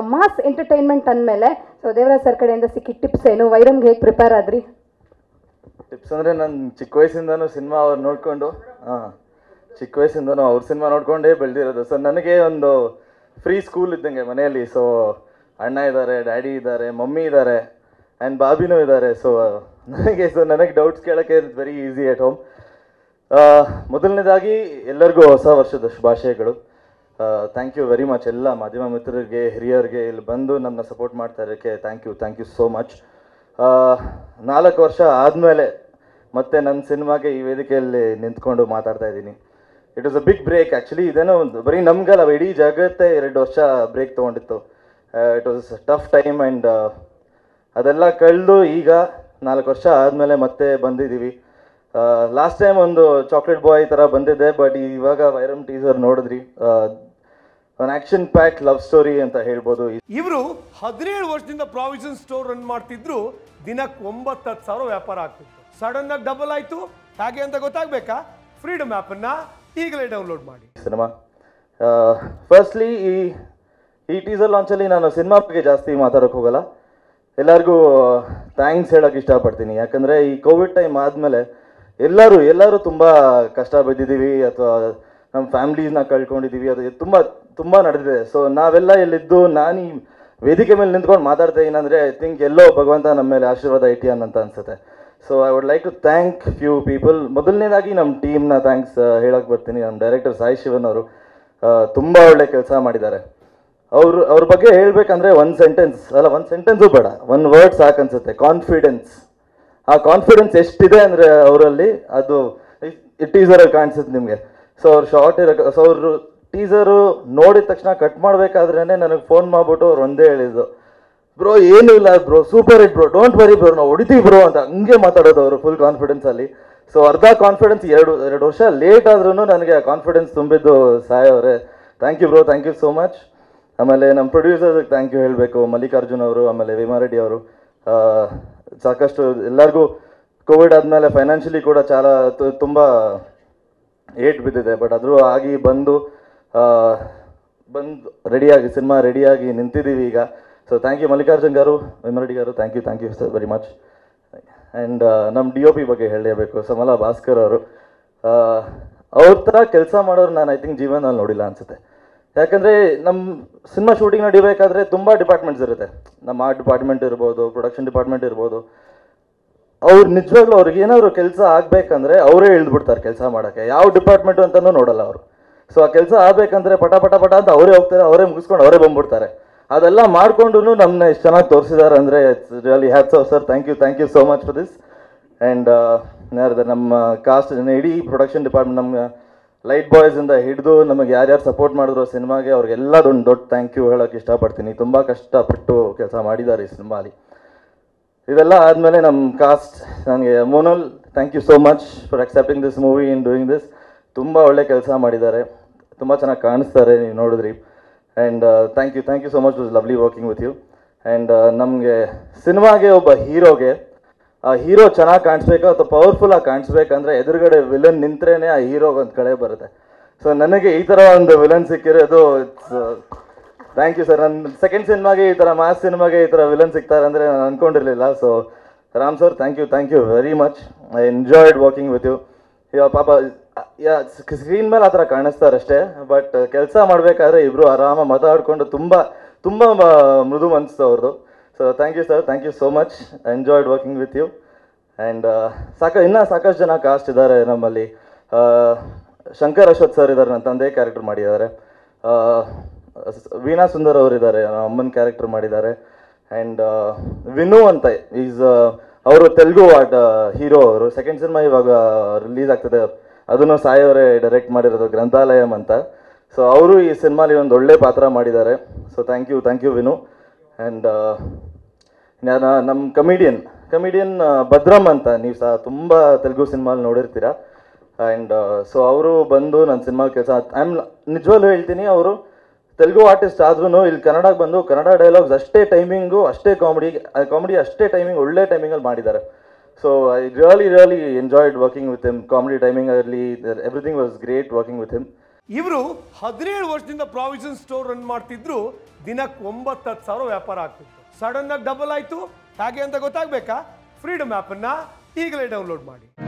mass entertainment ಅಂದಮೇಲೆ so Devaraj sir ಕಡೆಯಿಂದ ಸಿಕ್ಕಿ ಟಿಪ್ಸ್ ಏನು ವೈರಮ್ಗೆ ಹೇಗೆ ಪ್ರಿಪೇರ್ ಆದ್ರಿ ಟಿಪ್ಸ್ ಅಂದರೆ ನಾನು ಚಿಕ್ಕ ವಯಸ್ಸಿಂದನೂ ಸಿನಿಮಾ ಅವ್ರು ನೋಡಿಕೊಂಡು ಹಾಂ ಚಿಕ್ಕ ವಯಸ್ಸಿಂದನೂ ಅವ್ರ ಸಿನಿಮಾ ನೋಡ್ಕೊಂಡೇ ಬೆಳೆದಿರೋದು ಸೊ ನನಗೆ ಒಂದು ಫ್ರೀ ಸ್ಕೂಲ್ ಇದ್ದಂಗೆ ಮನೆಯಲ್ಲಿ ಸೊ ಅಣ್ಣ ಇದ್ದಾರೆ ಡ್ಯಾಡಿ ಇದ್ದಾರೆ ಮಮ್ಮಿ ಇದ್ದಾರೆ ಆ್ಯಂಡ್ ಬಾಬಿನೂ ಇದ್ದಾರೆ ಸೊ ನನಗೆ ಸೊ ನನಗೆ ಡೌಟ್ಸ್ ಕೇಳೋಕ್ಕೆ ವೆರಿ ಈಸಿ ಎಟ್ ಹೋಮ್ ಮೊದಲನೇದಾಗಿ ಎಲ್ಲರಿಗೂ ಹೊಸ ವರ್ಷದ ಶುಭಾಶಯಗಳು ಥ್ಯಾಂಕ್ ಯು ವೆರಿ ಮಚ್ ಎಲ್ಲ ಮಾಧ್ಯಮ ಮಿತ್ರರಿಗೆ ಹಿರಿಯರಿಗೆ ಇಲ್ಲಿ ಬಂದು ನಮ್ಮನ್ನ ಸಪೋರ್ಟ್ ಮಾಡ್ತಾ ಇರೋಕ್ಕೆ thank you thank you so much ನಾಲ್ಕು ವರ್ಷ ಆದಮೇಲೆ ಮತ್ತೆ ನನ್ನ ಸಿನಿಮಾಗೆ ಈ ವೇದಿಕೆಯಲ್ಲಿ ನಿಂತ್ಕೊಂಡು ಮಾತಾಡ್ತಾ ಇದ್ದೀನಿ it was a big break actually ಇದೇನೋ ಒಂದು ಬರೀ ನಮ್ಗಲ್ಲ ಇಡೀ ಜಗತ್ತೇ ಎರಡು ವರ್ಷ ಬ್ರೇಕ್ ತೊಗೊಂಡಿತ್ತು it was tough time and ಅದೆಲ್ಲ ಕಳೆದು ಈಗ ನಾಲ್ಕು ವರ್ಷ ಆದಮೇಲೆ ಮತ್ತೆ ಬಂದಿದ್ದೀವಿ ಲಾಸ್ಟ್ ಟೈಮ್ ಒಂದು ಚಾಕ್ಲೇಟ್ ಬಾಯ್ ಥರ ಬಂದಿದ್ದೆ ಬಟ್ ಇವಾಗ ವೈರಮ್ ಟೀಸರ್ ನೋಡಿದ್ರಿ ಒಂದು ಆ್ಯಕ್ಷನ್ ಪ್ಯಾಕ್ ಲವ್ ಸ್ಟೋರಿ ಅಂತ ಹೇಳ್ಬೋದು ಇವರು ಹದಿನೇಳು ವರ್ಷದಿಂದ ಪ್ರಾವಿಷನ್ ಸ್ಟೋರ್ ರನ್ ಮಾಡ್ತಿದ್ರು ದಿನಕ್ಕೆ ಒಂಬತ್ತು ಹತ್ತು ಸಾವಿರ ವ್ಯಾಪಾರ ಆಗ್ತಿತ್ತು ಸಡನ್ ಆಗಿ ಡಬಲ್ ಆಯ್ತು ಹಾಗೆ ಅಂತ ಗೊತ್ತಾಗ್ಬೇಕಾ ಫ್ರೀಡಮ್ ಅನ್ನ ಈಗಲೇ ಡೌನ್ಲೋಡ್ ಮಾಡಿ ಸಿನಿಮಾ ಫಸ್ಟ್ಲಿ ಈ ಈ ಟೀಸರ್ ಲಾಂಚಲ್ಲಿ ನಾನು ಸಿನಿಮಾ ಬಗ್ಗೆ ಜಾಸ್ತಿ ಮಾತಾಡೋಕೆ ಹೋಗಲ್ಲ ಎಲ್ಲರಿಗೂ ಥ್ಯಾಂಕ್ಸ್ ಹೇಳೋಕೆ ಇಷ್ಟಪಡ್ತೀನಿ ಯಾಕಂದರೆ ಈ ಕೋವಿಡ್ ಟೈಮ್ ಆದಮೇಲೆ ಎಲ್ಲರೂ ಎಲ್ಲರೂ ತುಂಬ ಕಷ್ಟ ಬಿದ್ದಿದ್ದೀವಿ ಅಥವಾ ನಮ್ಮ ಫ್ಯಾಮ್ಲೀಸ್ನ ಕಳ್ಕೊಂಡಿದ್ದೀವಿ ಅದು ತುಂಬ ತುಂಬ ನಡೆದಿದೆ ಸೊ ನಾವೆಲ್ಲ ಎಲ್ಲಿದ್ದು ನಾನು ಈ ವೇದಿಕೆ ಮೇಲೆ ನಿಂತ್ಕೊಂಡು ಮಾತಾಡ್ತಾ ಏನಂದರೆ ಐ ಥಿಂಕ್ ಎಲ್ಲೋ ಭಗವಂತ ನಮ್ಮ ಮೇಲೆ ಆಶೀರ್ವಾದ ಇಟ್ಟಿಯಾನ್ ಅಂತ ಅನ್ಸುತ್ತೆ so I would like to thank few people ಮೊದಲನೇದಾಗಿ ನಮ್ಮ ಟೀಮ್ನ ಥ್ಯಾಂಕ್ಸ್ ಹೇಳಕ್ಕೆ ಬರ್ತೀನಿ ನಮ್ಮ ಡೈರೆಕ್ಟರ್ ಸಾಯಿ ಶಿವನ್ ಅವರು ತುಂಬ ಒಳ್ಳೆ ಕೆಲಸ ಮಾಡಿದ್ದಾರೆ ಅವರು ಅವ್ರ ಬಗ್ಗೆ ಹೇಳ್ಬೇಕಂದ್ರೆ ಒಂದು ಸೆಂಟೆನ್ಸ್ ಅಲ್ಲ ಒಂದು ಸೆಂಟೆನ್ಸು ಬೇಡ ಒಂದು ವರ್ಡ್ ಸಾಕನ್ಸುತ್ತೆ ಕಾನ್ಫಿಡೆನ್ಸ್ ಆ ಕಾನ್ಫಿಡೆನ್ಸ್ ಎಷ್ಟಿದೆ ಅಂದರೆ ಅವರಲ್ಲಿ ಅದು ಟೀಸರಲ್ಲಿ ಕಾಣಿಸುತ್ತೆ ನಿಮಗೆ ಸೊ ಅವ್ರು ಶಾರ್ಟ್ ಇರೋ ಸೊ ಅವರು ಟೀಸರು ನೋಡಿದ ತಕ್ಷಣ ಕಟ್ ಮಾಡಬೇಕಾದ್ರೇ ನನಗೆ ಫೋನ್ ಮಾಡಿಬಿಟ್ಟು ಅವ್ರು ಒಂದೇ ಹೇಳಿದ್ದು ಬ್ರೋ ಏನೂ ಇಲ್ಲ bro super hit bro don't worry bro ನಾವು ಹೊಡಿತೀವಿ ಬ್ರೋ ಅಂತ ಹಂಗೆ ಮಾತಾಡೋದು ಅವರು ಫುಲ್ ಕಾನ್ಫಿಡೆನ್ಸಲ್ಲಿ ಸೊ ಅರ್ಧ ಕಾನ್ಫಿಡೆನ್ಸ್ ಎರಡು ಎರಡು ವರ್ಷ ಲೇಟ್ ಆದ್ರೂ ನನಗೆ ಆ ಕಾನ್ಫಿಡೆನ್ಸ್ ತುಂಬಿದ್ದು ಸಾಯ್ ಅವರೇ thank you bro thank you so much ಆಮೇಲೆ ನಮ್ಮ ಪ್ರೊಡ್ಯೂಸರ್ಗೆ ಥ್ಯಾಂಕ್ ಯು ಹೇಳಬೇಕು ಮಲ್ಲಿಕಾರ್ಜುನ್ ಅವರು ಆಮೇಲೆ ವಿಮಾರೆಡ್ಡಿ ಅವರು ಆ, ಸಾಕಷ್ಟು ಎಲ್ಲರಿಗೂ ಕೋವಿಡ್ ಆದಮೇಲೆ ಫೈನಾನ್ಷಿಯಲಿ ಕೂಡ ಚಾಲ ತು- ತುಂಬ ಏಟ್ ಬಿದ್ದಿದೆ ಬಟ್ ಆದರೂ ಆಗಿ ಬಂದು ಆ, ಬಂದು ರೆಡಿಯಾಗಿ ಸಿನಿಮಾ ರೆಡಿಯಾಗಿ ನಿಂತಿದ್ದೀವಿ ಈಗ so thank you Mallikarjun garu ವಿಮರಡಿ garu thank you thank you sir very much and ನಮ್ಮ ಡಿ ಒ ಪಿ ಬಗ್ಗೆ ಹೇಳಲೇಬೇಕು ಸಮಲ ಭಾಸ್ಕರ್ ಅವರು ಅವ್ರ ಥರ ಕೆಲಸ ಮಾಡೋರು ನಾನು ಐ ಥಿಂಕ್ ಜೀವನದಲ್ಲಿ ನೋಡಿಲ್ಲ ಅನ್ಸುತ್ತೆ ಯಾಕಂದರೆ ನಮ್ಮ ಸಿನಿಮಾ ಶೂಟಿಂಗ್ ನಡಿಬೇಕಾದ್ರೆ ತುಂಬ ಡಿಪಾರ್ಟ್ಮೆಂಟ್ಸ್ ಇರುತ್ತೆ ನಮ್ಮ ಆರ್ಟ್ ಡಿಪಾರ್ಟ್ಮೆಂಟ್ ಇರ್ಬೋದು ಪ್ರೊಡಕ್ಷನ್ ಡಿಪಾರ್ಟ್ಮೆಂಟ್ ಇರ್ಬೋದು ಅವ್ರು ನಿಜವಾಗ್ಲೂ ಅವ್ರಿಗೆ ಏನಾದ್ರು ಕೆಲಸ ಆಗ್ಬೇಕಂದ್ರೆ ಅವರೇ ಇಳಿದ್ಬಿಡ್ತಾರೆ ಕೆಲಸ ಮಾಡೋಕ್ಕೆ ಯಾವ ಡಿಪಾರ್ಟ್ಮೆಂಟ್ ಅಂತಲೂ ನೋಡಲ್ಲ ಅವರು ಸೊ ಆ ಕೆಲಸ ಆಗ್ಬೇಕಂದ್ರೆ ಪಟ ಪಟ ಪಟ ಅಂತ ಅವರೇ ಹೋಗ್ತಾರೆ ಅವರೇ ಮುಗಿಸ್ಕೊಂಡು ಅವರೇ ಬಂದ್ಬಿಡ್ತಾರೆ ಅದೆಲ್ಲ ಮಾಡ್ಕೊಂಡು ನಮ್ಮನ್ನ ಇಷ್ಟು ಚೆನ್ನಾಗಿ ತೋರಿಸಿದ್ದಾರೆ ಅಂದರೆ it's really hats off sir thank you thank you so much for this and ಯಾರ್ದು ನಮ್ಮ ಕಾಸ್ಟ್ ಇಡೀ ಪ್ರೊಡಕ್ಷನ್ ಡಿಪಾರ್ಟ್ಮೆಂಟ್ ನಮ್ಮ ಲೈಟ್ ಬಾಯ್ಸಿಂದ ಹಿಡಿದು ನಮಗೆ ಯಾರ್ಯಾರು ಸಪೋರ್ಟ್ ಮಾಡಿದ್ರು ಸಿನಿಮಾಗೆ ಅವ್ರಿಗೆಲ್ಲ ದೊಡ್ಡ ದೊಡ್ಡ ಥ್ಯಾಂಕ್ ಯು ಹೇಳೋಕ್ಕೆ ಇಷ್ಟಪಡ್ತೀನಿ ತುಂಬ ಕಷ್ಟಪಟ್ಟು ಕೆಲಸ ಮಾಡಿದ್ದಾರೆ ಈ ಸಿನಿಮಾಲಿ ಇದೆಲ್ಲ ಆದಮೇಲೆ ನಮ್ಮ ಕಾಸ್ಟ್ ನನಗೆ Monal thank you so much for accepting this movie in doing this ತುಂಬ ಒಳ್ಳೆ ಕೆಲಸ ಮಾಡಿದ್ದಾರೆ ತುಂಬ ಚೆನ್ನಾಗಿ ಕಾಣಿಸ್ತಾರೆ ನೀವು ನೋಡಿದ್ರಿ and thank you thank you so much was lovely working with you and ನಮಗೆ ಸಿನಿಮಾಗೆ ಒಬ್ಬ ಹೀರೋಗೆ ಆ ಹೀರೋ ಚೆನ್ನಾಗಿ ಕಾಣಿಸ್ಬೇಕು ಅಥವಾ ಪವರ್ಫುಲ್ಲಾಗಿ ಕಾಣಿಸ್ಬೇಕಂದ್ರೆ ಎದುರುಗಡೆ ವಿಲನ್ ನಿಂತ್ರೇನೆ ಆ ಹೀರೋಗೆ ಒಂದು ಕಳೆ ಬರುತ್ತೆ ಸೊ ನನಗೆ ಈ ಥರ ಒಂದು ವಿಲನ್ ಸಿಕ್ಕಿರೋದು ಇಟ್ಸ್ ಥ್ಯಾಂಕ್ ಯು ಸರ್ ನನ್ನ ಸೆಕೆಂಡ್ ಸಿನಿಮಾಗೆ ಈ ಥರ ಮಾಸ್ ಸಿನಿಮಾಗೆ ಈ ಥರ ವಿಲನ್ ಸಿಗ್ತಾರೆ ಅಂದರೆ ನಾನು ಅಂದ್ಕೊಂಡಿರಲಿಲ್ಲ so Ram sir thank you thank you very much I enjoyed working with you ಇವಾಗ ಪಾಪ ಯಾ ಸ್ಕ್ರೀನ್ ಮೇಲೆ ಆ ಥರ ಕಾಣಿಸ್ತಾರೆ ಅಷ್ಟೇ ಬಟ್ ಕೆಲಸ ಮಾಡಬೇಕಾದ್ರೆ ಇಬ್ಬರು ಆರಾಮ ಮಾತಾಡಿಕೊಂಡು ತುಂಬ ತುಂಬ ಮೃದು ಮನಸ್ಸು ಅವ್ರದ್ದು so thank you sir thank you so much enjoyed working with you and ಸಾಕ ಇನ್ನೂ ಸಾಕಷ್ಟು ಜನ ಕಾಸ್ಟ್ ಇದ್ದಾರೆ ನಮ್ಮಲ್ಲಿ ಆ, ಶಂಕರ್ ಅಶ್ವಥ್ ಸರ್ ಇದ್ದಾರೆ ನನ್ನ ತಂದೆ ಕ್ಯಾರೆಕ್ಟರ್ ಮಾಡಿದ್ದಾರೆ ಆ, ಸ್- ವೀಣಾ ಸುಂದರ್ ಅವರು ಇದ್ದಾರೆ ಅಮ್ಮನ ಕ್ಯಾರೆಕ್ಟರ್ ಮಾಡಿದ್ದಾರೆ ಆ್ಯಂಡ್ ವಿನು ಅಂತ ಈಸ್ ಅವರು ತೆಲುಗು ಆರ್ಟ್ ಹೀರೋ ಅವರು ಸೆಕೆಂಡ್ ಸಿನಿಮಾ ಇವಾಗ ರಿಲೀಸ್ ಆಗ್ತದೆ ಅದನ್ನು ಸಾಯಿ ಅವರೇ ಡೈರೆಕ್ಟ್ ಮಾಡಿರೋದು ಗ್ರಂಥಾಲಯಂ ಅಂತ ಸೊ ಅವರು ಈ ಸಿನಿಮಾಲಿ ಒಂದು ಒಳ್ಳೆ ಪಾತ್ರ ಮಾಡಿದ್ದಾರೆ so thank you thank you Vinu and ನಾನು ನಮ್ಮ ಕಮಿಡಿಯನ್ ಕಮಿಡಿಯನ್ ಭದ್ರಮ್ ಅಂತ ನೀವು ಸಹ ತುಂಬ ತೆಲುಗು ಸಿನಿಮಾಲ್ ನೋಡಿರ್ತೀರ ಆ್ಯಂಡ್ ಸೊ ಅವರು ಬಂದು ನನ್ನ ಸಿನಿಮಾ ಕೆಲಸ ಐ ಆಮ್ ನಿಜವಾಗ್ಲೂ ಹೇಳ್ತೀನಿ ಅವರು ತೆಲುಗು ಆರ್ಟಿಸ್ಟ್ ಆದ್ರೂ ಇಲ್ಲಿ ಕನ್ನಡಕ್ಕೆ ಬಂದು ಕನ್ನಡ ಡೈಲಾಗ್ಸ್ ಅಷ್ಟೇ ಟೈಮಿಂಗು ಅಷ್ಟೇ ಕಾಮಿಡಿ ಕಾಮಿಡಿ ಅಷ್ಟೇ ಟೈಮಿಂಗ್ ಒಳ್ಳೆ ಟೈಮಿಂಗಲ್ಲಿ ಮಾಡಿದ್ದಾರೆ so I really really enjoyed working with him comedy timing ಆಗಲಿ everything was great working with him ಇವರು ಹದಿನೇಳು ವರ್ಷದಿಂದ ಪ್ರಾವಿಷನ್ ಸ್ಟೋರ್ ರನ್ ಮಾಡ್ತಿದ್ರು ದಿನಕ್ಕೆ ಒಂಬತ್ತು ಹತ್ತು ಸಾವಿರ ವ್ಯಾಪಾರ ಆಗ್ತಿತ್ತು ಸಡನ್ ಆಗಿ ಡಬಲ್ ಆಯ್ತು ಹಾಗೆ ಅಂತ ಗೊತ್ತಾಗ್ಬೇಕಾ ಫ್ರೀಡಮ್ ಆ್ಯಪನ್ನು ಈಗಲೇ ಡೌನ್ಲೋಡ್ ಮಾಡಿ